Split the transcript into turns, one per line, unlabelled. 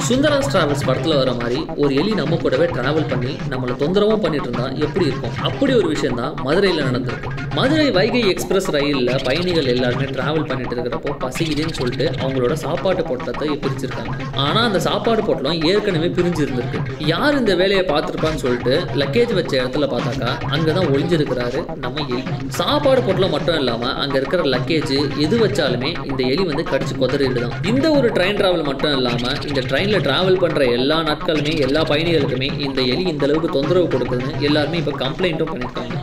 சுந்தராஸ் travels படத்தில் வர மாதிரி ஒரு எலி நம்ம கூடவே டிராவல் பண்ணி நம்மளை தொந்தரவும் பண்ணிட்டு இருந்தா எப்படி இருக்கும் அப்படி ஒரு விஷயம் தான் மதுரையில் நடந்திருக்கு மதுரை வைகை எக்ஸ்பிரஸ் ரயிலில் பயணிகள் எல்லாருமே டிராவல் பண்ணிட்டு இருக்கிறப்போ பசிக்குதுன்னு சொல்லிட்டு அவங்களோட சாப்பாட்டு பொட்டலத்தை பிரிச்சிருக்காங்க ஆனால் அந்த சாப்பாடு பொட்டலம் ஏற்கனவே பிரிஞ்சு இருந்திருக்கு யார் இந்த வேலையை பார்த்துருப்பான்னு சொல்லிட்டு லக்கேஜ் வச்ச இடத்துல பார்த்தாக்கா அங்கே தான் ஒளிஞ்சிருக்கிறாரு நம்ம எலி சாப்பாடு பொட்டலம் மட்டும் இல்லாமல் அங்கே இருக்கிற லக்கேஜ் எது வச்சாலுமே இந்த எலி வந்து கடிச்சு கொதறிடுதான் இந்த ஒரு ட்ரெயின் டிராவல் மட்டும் இல்லாமல் இந்த ட்ரெயினில் டிராவல் பண்ணுற எல்லா நாட்களுமே எல்லா பயணிகளுக்குமே இந்த எலி இந்த அளவுக்கு தொந்தரவு கொடுக்குதுன்னு எல்லாருமே இப்போ கம்ப்ளைண்ட்டும் பண்ணியிருக்காங்க